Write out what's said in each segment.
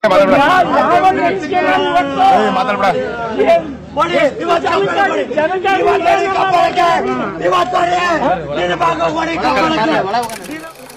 ಮಾತಾಡ್ಬೇಡ ಕೊಡಿ ಇವತ್ತು ಕೊಡಿ ಇವತ್ತು ಕಪ್ಪಳಕ್ಕೆ ಇವತ್ತು ನಿನ್ನ ಭಾಗ ಕೊಡಿ ಕಪ್ಪಳಕ್ಕೆ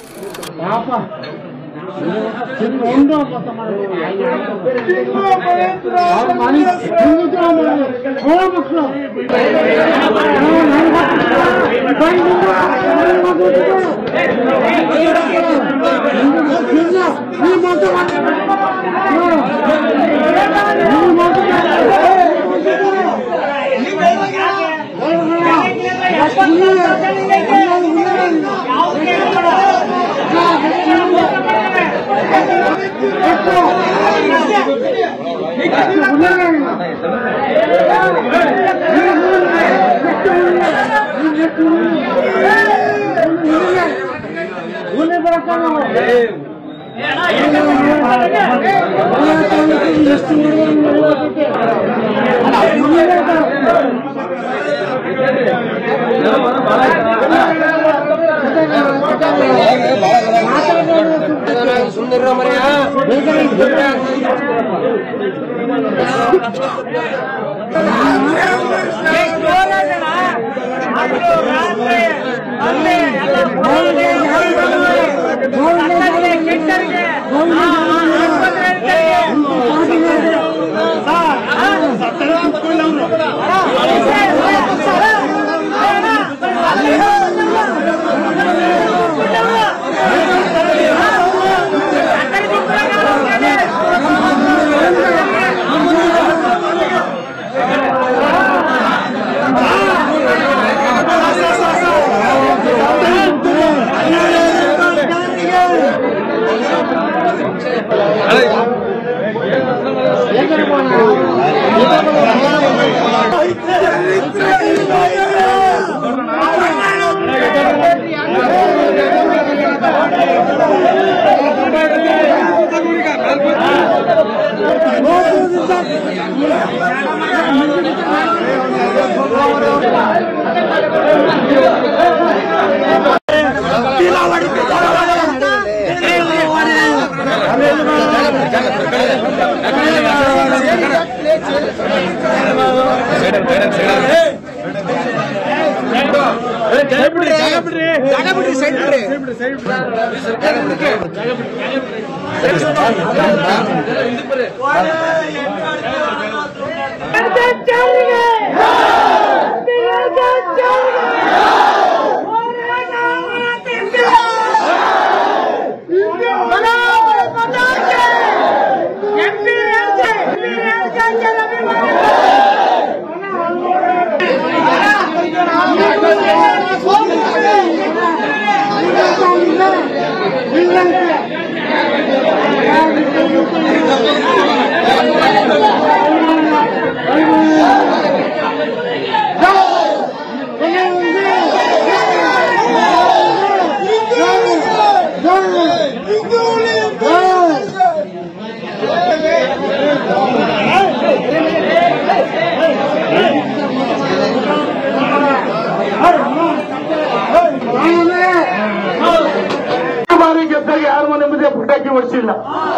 ಬಾರಿ ಗೆದ್ದಾಗ ಯಾರ ಮನೆ ಮುಂದೆ ಪಟಾಕಿ ಹೊಡಿಸಿಲ್ಲ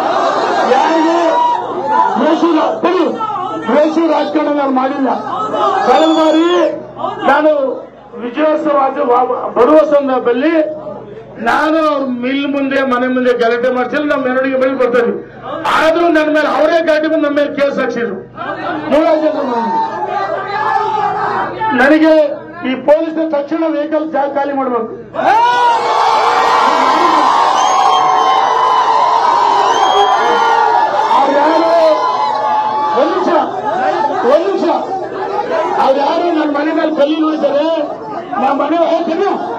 ಯಾರಿಗೂ ದ್ವೇಷ ಸರಿ ದ್ವೇಷ ರಾಜಕಾರಣ ನಾನು ಮಾಡಿಲ್ಲ ಕಳೆದ ಬಾರಿ ನಾನು ವಿಜಯೋತ್ಸವ ಬರುವ ಸಂದರ್ಭದಲ್ಲಿ ನಾನು ಅವ್ರ ಮಿಲ್ ಮುಂದೆ ಮನೆ ಮುಂದೆ ಗಲಾಟೆ ಮಾಡಿಸಿಲ್ಲ ನಮ್ಮ ಮೆರವಣಿಗೆ ಬಳಿ ಬರ್ತಾರೆ ಆದ್ರೂ ನನ್ನ ಮೇಲೆ ಅವರೇ ಗಾಡಿ ಬಂದು ನಮ್ಮ ಮೇಲೆ ಕೇಸ್ ಹಾಕ್ಸಿದ್ರು ನೂರಾರು ಜನ ಮಂದಿ. ನನಗೆ ಈ ಪೊಲೀಸ್ ತಕ್ಷಣ ವೆಹಿಕಲ್ ಜಾಗ ಖಾಲಿ ಮಾಡಬೇಕು ಅವ್ರ್ಯಾರು ಒಂದು ನಿಮಿಷ ಒಂದು ನಿಮಿಷ ಅವ್ರ್ಯಾರು ನನ್ನ ಮನೆ ಮೇಲೆ ಕಲ್ಲಿ ನೋಡಿದ್ದಾರೆ ನಮ್ಮ ಮನೆ ಹೇಳ್ತೀನಿ